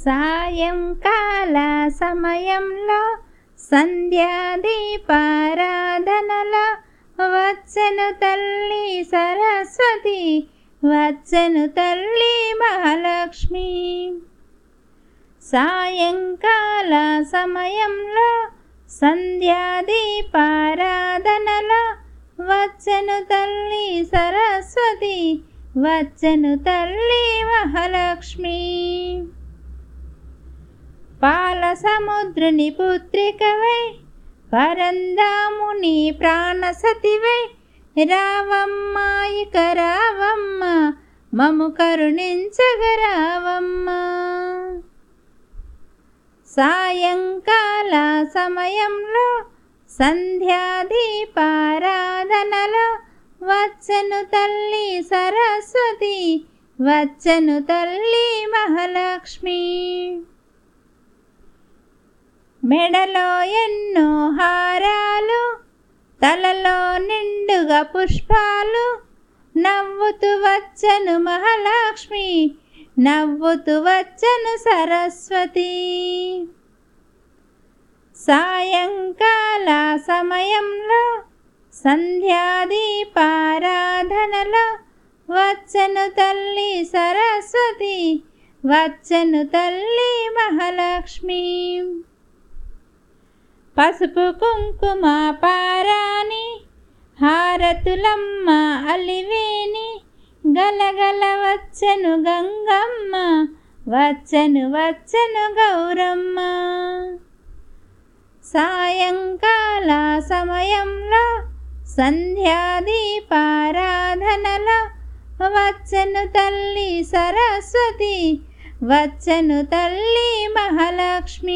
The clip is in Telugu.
సాయంకాల సమయంలో సంధ్యాదీపారాధనలో వచ్చెను తల్లి సరస్వతి వచ్చెను తల్లి మహాలక్ష్మి సాయంకాల సమయంలో సంధ్యాదీపారాధనలో వచ్చెను తల్లి సరస్వతి వచ్చెను తల్లి మహాలక్ష్మి పాల సముద్రుని పుత్రికవై పరందాముని ప్రాణసతివై రావమ్మ ఇక రావమ్మ మము కరుణించగరావమ్మ సాయంకాల సమయంలో సంధ్యాదీపారాధనలో వచ్చను తల్లి సరస్వతి వచ్చను తల్లి మహాలక్ష్మి మెడలో ఎన్నో హారాలు తలలో నిండుగా పుష్పాలు నవ్వుతూ వచ్చను మహాలక్ష్మి నవ్వుతూ వచ్చను సరస్వతి సాయంకాల సమయంలో సంధ్యాదీపారాధనలో వచ్చను తల్లి సరస్వతి వచ్చను తల్లి మహాలక్ష్మి పసుపు కుంకుమ పారాని హారతులమ్మ అలివేని గలగల వచ్చను గంగమ్మ వచ్చను వచ్చను గౌరమ్మ సాయంకాల సమయంలో సంధ్యాదీపారాధనలో వచ్చను తల్లి సరస్వతి వచ్చను తల్లి మహాలక్ష్మి